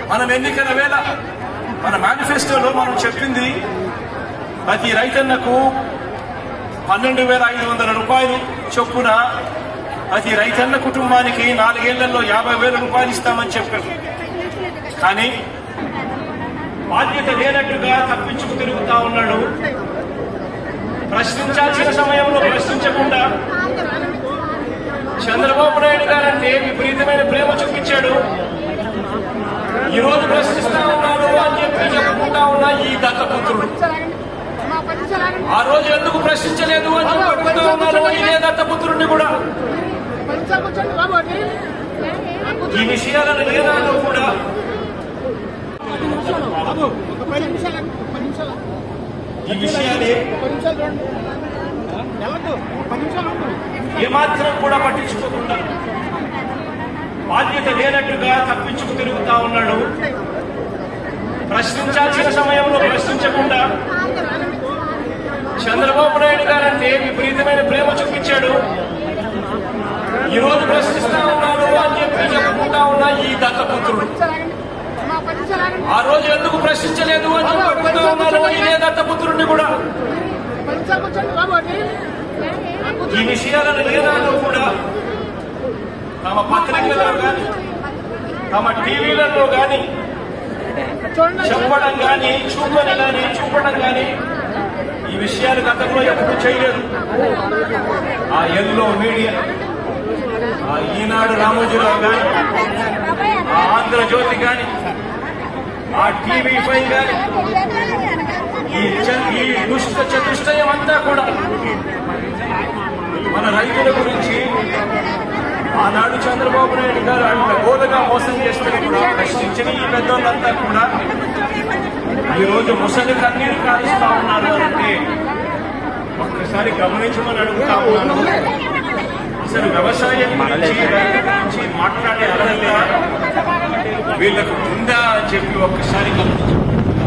మనం ఎన్నికల వేళ మన మేనిఫెస్టోలో మనం చెప్పింది ప్రతి రైతన్నకు పన్నెండు వేల ఐదు వందల రూపాయలు చొప్పున ప్రతి రైతన్న కుటుంబానికి నాలుగేళ్లలో యాభై వేల రూపాయలు ఇస్తామని చెప్పారు కానీ బాధ్యత లేనట్టుగా తప్పించుకు తిరుగుతా ఉన్నాడు ప్రశ్నించాల్సిన సమయంలో ప్రశ్నించకుండా చంద్రబాబు నాయుడు గారంటే విపరీతమైన ప్రేమ చూపించాడు ఈ రోజు ప్రశ్నిస్తా ఉన్నాడు అని చెప్పి చెప్పుకుంటా ఉన్న ఈ దత్తపుత్రుడు ఆ రోజు ఎందుకు ప్రశ్నించలేదు అని చెప్పి అడుగుతా ఉన్నారు ఇదే దత్తపుత్రుడిని కూడా ఈ విషయాలను నేనాలో కూడా ఈ విషయాలే ఏమాత్రం కూడా పట్టించుకోకుండా బాధ్యత లేనట్టుగా తప్పించుకు తిరుగుతా ఉన్నాడు ప్రశ్నించాల్సిన సమయంలో ప్రశ్నించకుండా చంద్రబాబు నాయుడు గారంటే విపరీతమైన ప్రేమ చూపించాడు ఈ రోజు ప్రశ్నిస్తా ఉన్నాడు అని చెప్పి చెప్పుకుంటా ఉన్న ఈ దత్తపుత్రుడు ఆ రోజు ఎందుకు ప్రశ్నించలేదు అని చెప్పి అడుగుతా ఉన్నారు ఇదే దత్తపుత్రుడిని కూడా ఈ విషయాలను నేనాలో కూడా తమ పత్రికలలో కానీ తమ టీవీలలో కానీ చెప్పడం కానీ చూపడం కానీ చూపడం కానీ ఈ విషయాలు గతంలో ఎప్పుడు చేయలేదు ఆ ఎల్లో మీడియా ఆ ఈనాడు రామోజీరావు కానీ ఆ ఆంధ్రజ్యోతి కానీ ఆ టీవీ ఫైవ్ కానీ ఈ చ- ఈ దుష్ట చతుష్టయం అంతా కూడా మన రైతుల గురించి ఆనాడు చంద్రబాబు నాయుడు గారు అంత గోలుగా మోసం చేస్తే కూడా ప్రశ్నించిన ఈ పెద్దోళ్ళంతా కూడా ఈ రోజు ముసలి కన్నీరు కాలుస్తా ఉన్నారు అంటే ఒక్కసారి గమనించమని అడుగుతా ఉన్నాను అసలు వ్యవసాయం గురించి రైతుల గురించి మాట్లాడే అర్హత వీళ్ళకు ఉందా అని చెప్పి ఒక్కసారి గమనించు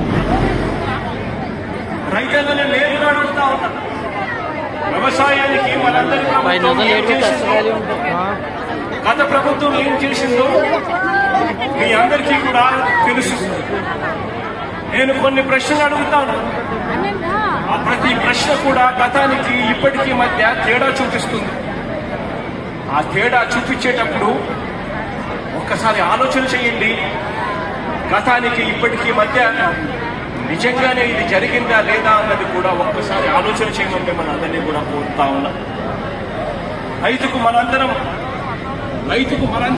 రైతులను నేను అడుగుతా ఉన్నా వ్యవసాయానికి మనందరి ప్రభుత్వం ఏం చేసిందో గత ప్రభుత్వం ఏం చేసిందో మీ అందరికీ కూడా తెలుసు నేను కొన్ని ప్రశ్నలు అడుగుతాను ఆ ప్రతి ప్రశ్న కూడా గతానికి ఇప్పటికీ మధ్య తేడా చూపిస్తుంది ఆ తేడా చూపించేటప్పుడు ఒక్కసారి ఆలోచన చేయండి గతానికి ఇప్పటికీ మధ్య నిజంగానే ఇది జరిగిందా లేదా అన్నది కూడా ఒక్కసారి ఆలోచన చేయమంటే మన అందరినీ కూడా కోరుతా ఉన్నా రైతుకు మనందరం రైతుకు మన